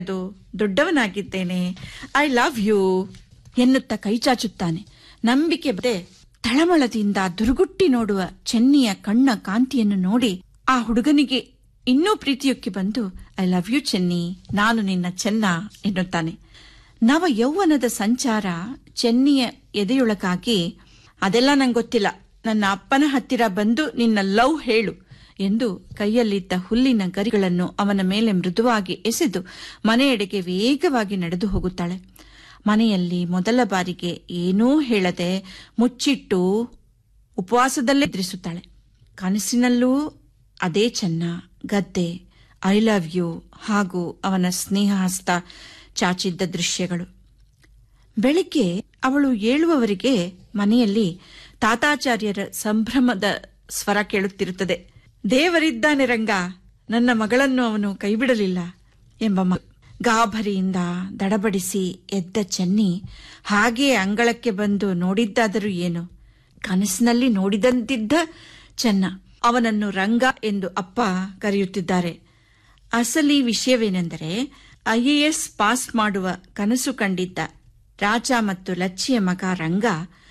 ಅದು ದೊಡ್ಡವನಾಗಿದ್ದೇನೆ I love you ಎನ್ನುತ್ತಾ ಕೈ ಚಾಚುತ್ತಾನೆ ನಂಬಿಕೆ ಬದೆ ತಳಮಳದಿಂದ ದುರುಗುಟ್ಟಿ ನೋಡುವ ಚೆನ್ನಿಯ ಕಣ್ಣ ಕಾಂತಿಯನ್ನು ನೋಡಿ ಆ ಹುಡುಗನಿಗೆ ಇನ್ನೂ ಪ್ರೀತಿಯೊಕ್ಕಿ ಬಂದು ಐ ಲವ್ ಯು ಚೆನ್ನಿ ನಾನು ನಿನ್ನ ಚೆನ್ನ ಎನ್ನುತ್ತಾನೆ ನವ ಯೌವನದ ಸಂಚಾರ ಚೆನ್ನಿಯ ಎದೆಯೊಳಗಾಗಿ ಅದೆಲ್ಲ ನಂಗೆ ಗೊತ್ತಿಲ್ಲ ನನ್ನ ಅಪ್ಪನ ಹತ್ತಿರ ಬಂದು ನಿನ್ನ ಲವ್ ಹೇಳು ಎಂದು ಕೈಯಲ್ಲಿದ್ದ ಹುಲ್ಲಿನ ಗರಿಗಳನ್ನು ಅವನ ಮೇಲೆ ಮೃದುವಾಗಿ ಎಸೆದು ಮನೆಯೆಡೆಗೆ ವೇಗವಾಗಿ ನಡೆದು ಹೋಗುತ್ತಾಳೆ ಮನೆಯಲ್ಲಿ ಮೊದಲ ಬಾರಿಗೆ ಏನೂ ಹೇಳದೆ ಮುಚ್ಚಿಟ್ಟು ಉಪವಾಸದಲ್ಲೇ ಎದುರಿಸುತ್ತಾಳೆ ಕನಸಿನಲ್ಲೂ ಅದೇ ಚೆನ್ನ ಗದ್ದೆ ಐ ಲವ್ ಯು ಹಾಗೂ ಅವನ ಸ್ನೇಹ ಹಸ್ತ ಚಾಚಿದ್ದ ದೃಶ್ಯಗಳು ಬೆಳಿಗ್ಗೆ ಅವಳು ಏಳುವವರೆಗೆ ಮನೆಯಲ್ಲಿ ತಾತಾಚಾರ್ಯರ ಸಂಭ್ರಮದ ಸ್ವರ ಕೇಳುತ್ತಿರುತ್ತದೆ ದೇವರಿದ್ದಾನೆ ರಂಗ ನನ್ನ ಮಗಳನ್ನು ಅವನು ಕೈಬಿಡಲಿಲ್ಲ ಎಂಬ ಮ ಗಾಭರಿಯಿಂದ ದಡಬಡಿಸಿ ಎದ್ದ ಚೆನ್ನಿ ಹಾಗೆಯೇ ಅಂಗಳಕ್ಕೆ ಬಂದು ನೋಡಿದ್ದಾದರೂ ಏನು ಕನಸಿನಲ್ಲಿ ನೋಡಿದಂತಿದ್ದ ಚೆನ್ನ ಅವನನ್ನು ರಂಗ ಎಂದು ಅಪ್ಪ ಕರೆಯುತ್ತಿದ್ದಾರೆ ಅಸಲಿ ವಿಷಯವೇನೆಂದರೆ ಐಎಎಸ್ ಪಾಸ್ ಮಾಡುವ ಕನಸು ಕಂಡಿದ್ದ ರಾಜ ಮತ್ತು ಲಚ್ಚಿಯ ಮಗ ರಂಗ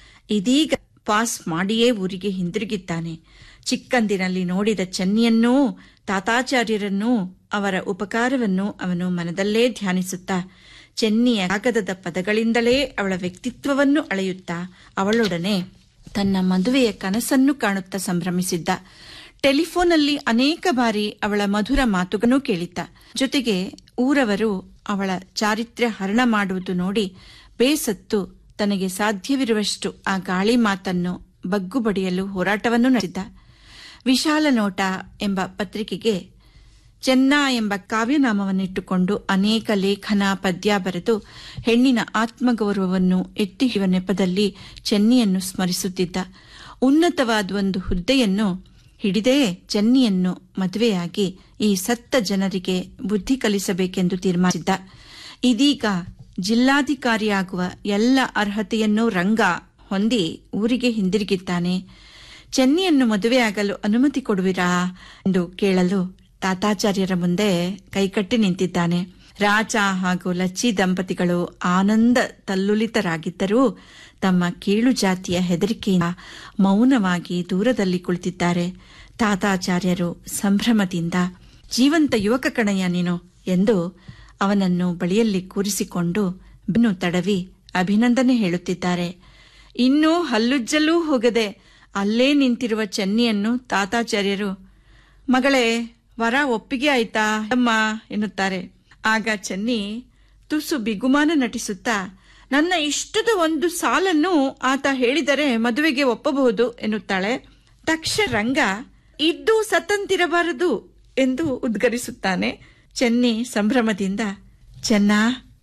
ಇದೀಗ ಪಾಸ್ ಮಾಡಿಯೇ ಊರಿಗೆ ಹಿಂದಿರುಗಿದ್ದಾನೆ ಚಿಕ್ಕಂದಿನಲ್ಲಿ ನೋಡಿದ ಚೆನ್ನಿಯನ್ನೂ ತಾತಾಚಾರ್ಯರನ್ನೂ ಅವರ ಉಪಕಾರವನ್ನು ಅವನು ಮನದಲ್ಲೇ ಧ್ಯಾನಿಸುತ್ತಾ ಚೆನ್ನಿಯ ಕಾಗದದ ಪದಗಳಿಂದಲೇ ಅವಳ ವ್ಯಕ್ತಿತ್ವವನ್ನು ಅಳೆಯುತ್ತಾ ಅವಳೊಡನೆ ತನ್ನ ಮದುವೆಯ ಕನಸನ್ನು ಕಾಣುತ್ತಾ ಸಂಭ್ರಮಿಸಿದ್ದ ಟೆಲಿಫೋನಲ್ಲಿ ಅನೇಕ ಬಾರಿ ಅವಳ ಮಧುರ ಮಾತುಗಳನ್ನು ಕೇಳಿದ್ದ ಜೊತೆಗೆ ಊರವರು ಅವಳ ಚಾರಿತ್ರ್ಯ ಹರಣ ಮಾಡುವುದು ನೋಡಿ ಬೇಸತ್ತು ತನಗೆ ಸಾಧ್ಯವಿರುವಷ್ಟು ಆ ಗಾಳಿ ಮಾತನ್ನು ಬಗ್ಗು ಬಡಿಯಲು ಹೋರಾಟವನ್ನು ನಡೆಸಿದ್ದ ವಿಶಾಲ ನೋಟ ಎಂಬ ಪತ್ರಿಕೆಗೆ ಚೆನ್ನ ಎಂಬ ಕಾವ್ಯನಾಮವನ್ನಿಟ್ಟುಕೊಂಡು ಅನೇಕ ಲೇಖನ ಪದ್ಯ ಬರೆದು ಹೆಣ್ಣಿನ ಆತ್ಮಗೌರವವನ್ನು ಎತ್ತಿ ಹಿಡಿಯುವ ನೆಪದಲ್ಲಿ ಚೆನ್ನಿಯನ್ನು ಸ್ಮರಿಸುತ್ತಿದ್ದ ಉನ್ನತವಾದ ಒಂದು ಹುದ್ದೆಯನ್ನು ಹಿಡಿದೇ ಚೆನ್ನಿಯನ್ನು ಮದುವೆಯಾಗಿ ಈ ಸತ್ತ ಜನರಿಗೆ ಬುದ್ಧಿ ಕಲಿಸಬೇಕೆಂದು ತೀರ್ಮಾನಿಸಿದ್ದ ಇದೀಗ ಜಿಲ್ಲಾಧಿಕಾರಿಯಾಗುವ ಎಲ್ಲ ಅರ್ಹತೆಯನ್ನೂ ರಂಗ ಹೊಂದಿ ಊರಿಗೆ ಹಿಂದಿರುಗಿದ್ದಾನೆ ಚೆನ್ನಿಯನ್ನು ಮದುವೆಯಾಗಲು ಅನುಮತಿ ಕೊಡುವಿರಾ ಎಂದು ಕೇಳಲು ತಾತಾಚಾರ್ಯರ ಮುಂದೆ ಕೈಕಟ್ಟಿ ನಿಂತಿದ್ದಾನೆ ರಾಜ ಹಾಗೂ ಲಚ್ಚಿ ದಂಪತಿಗಳು ಆನಂದ ತಲ್ಲುಲಿತರಾಗಿದ್ದರೂ ತಮ್ಮ ಕೀಳು ಜಾತಿಯ ಹೆದರಿಕೆಯಿಂದ ಮೌನವಾಗಿ ದೂರದಲ್ಲಿ ಕುಳಿತಿದ್ದಾರೆ ತಾತಾಚಾರ್ಯರು ಸಂಭ್ರಮದಿಂದ ಜೀವಂತ ಯುವಕ ಕಣಯ್ಯ ನೀನು ಎಂದು ಅವನನ್ನು ಬಳಿಯಲ್ಲಿ ಕೂರಿಸಿಕೊಂಡು ಬೆನ್ನು ತಡವಿ ಅಭಿನಂದನೆ ಹೇಳುತ್ತಿದ್ದಾರೆ ಇನ್ನೂ ಹಲ್ಲುಜ್ಜಲೂ ಹೋಗದೆ ಅಲ್ಲೇ ನಿಂತಿರುವ ಚೆನ್ನಿಯನ್ನು ತಾತಾಚಾರ್ಯರು ಮಗಳೇ ವರ ಒಪ್ಪಿಗೆ ಆಯ್ತಾ ಅಮ್ಮ ಎನ್ನುತ್ತಾರೆ ಆಗ ಚೆನ್ನಿ ತುಸು ಬಿಗುಮಾನ ನಟಿಸುತ್ತಾ ನನ್ನ ಇಷ್ಟದ ಒಂದು ಸಾಲನ್ನು ಆತ ಹೇಳಿದರೆ ಮದುವೆಗೆ ಒಪ್ಪಬಹುದು ಎನ್ನುತ್ತಾಳೆ ತಕ್ಷಣ ರಂಗ ಇದ್ದು ಸತ್ತಂತಿರಬಾರದು ಎಂದು ಉದ್ಗರಿಸುತ್ತಾನೆ ಚೆನ್ನಿ ಸಂಭ್ರಮದಿಂದ ಚೆನ್ನ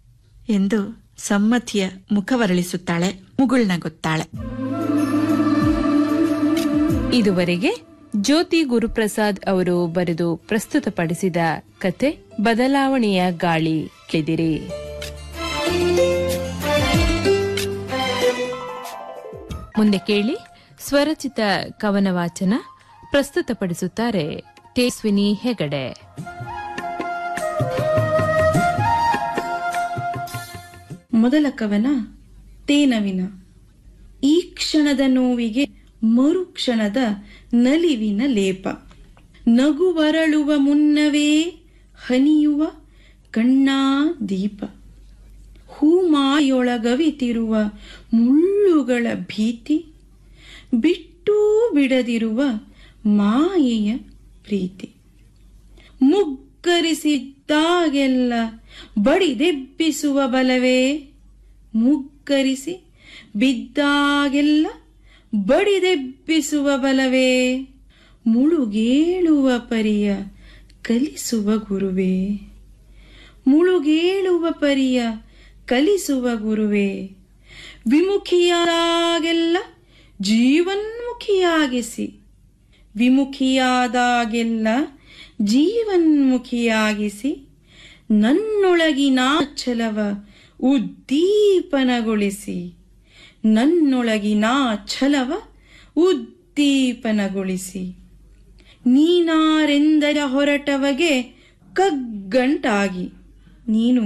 ಎಂದು ಸಮ್ಮತಿಯ ಮುಖವರಳಿಸುತ್ತಾಳೆ ಮುಗುಳ್ನಗುತ್ತಾಳೆ ಇದುವರೆಗೆ ಜ್ಯೋತಿ ಗುರುಪ್ರಸಾದ್ ಅವರು ಬರೆದು ಪ್ರಸ್ತುತಪಡಿಸಿದ ಕತೆ ಬದಲಾವಣೆಯ ಗಾಳಿ ಕೆದಿರಿ ಮುಂದೆ ಕೇಳಿ ಸ್ವರಚಿತ ಕವನ ವಾಚನ ಪ್ರಸ್ತುತಪಡಿಸುತ್ತಾರೆ ತೇಸ್ವಿನಿ ಹೆಗಡೆ ಮೊದಲ ಕವನ ತೇನವಿನ ಈ ಕ್ಷಣದ ನೋವಿಗೆ ಮರುಕ್ಷಣದ ನಲಿವಿನ ಲೇಪ ನಗುವರಳುವ ಮುನ್ನವೇ ಹನಿಯುವ ಕಣ್ಣಾ ದೀಪ ಹೂಮಾಯೊಳಗವಿತಿರುವ ಮುಳ್ಳುಗಳ ಭೀತಿ ಬಿಟ್ಟೂ ಬಿಡದಿರುವ ಮಾಯೆಯ ಪ್ರೀತಿ ಮುಗ್ಗರಿಸಿದ್ದಾಗೆಲ್ಲ ಬಡಿದೆಬ್ಬಿಸುವ ಬಲವೇ ಮುಗ್ಗರಿಸಿ ಬಿದ್ದಾಗೆಲ್ಲ ಬಡಿದೆಬ್ಬಿಸುವ ಬಲವೇ ಮುಳುಗೇಳುವ ಪರಿಯ ಕಲಿಸುವ ಗುರುವೇ ಮುಳುಗೇಳುವ ಪರಿಯ ಕಲಿಸುವ ಗುರುವೇ ವಿಮುಖಿಯಾದಾಗೆಲ್ಲ ಜೀವನ್ಮುಖಿಯಾಗಿಸಿ ವಿಮುಖಿಯಾದಾಗೆಲ್ಲ ಜೀವನ್ಮುಖಿಯಾಗಿಸಿ ನನ್ನೊಳಗಿನ ಛಲವ ಉದ್ದೀಪನಗೊಳಿಸಿ ನನ್ನೊಳಗಿನ ಛಲವ ಉದ್ದೀಪನಗೊಳಿಸಿ ನೀನಾರೆಂದರ ಹೊರಟವಗೆ ಕಗ್ಗಂಟಾಗಿ ನೀನು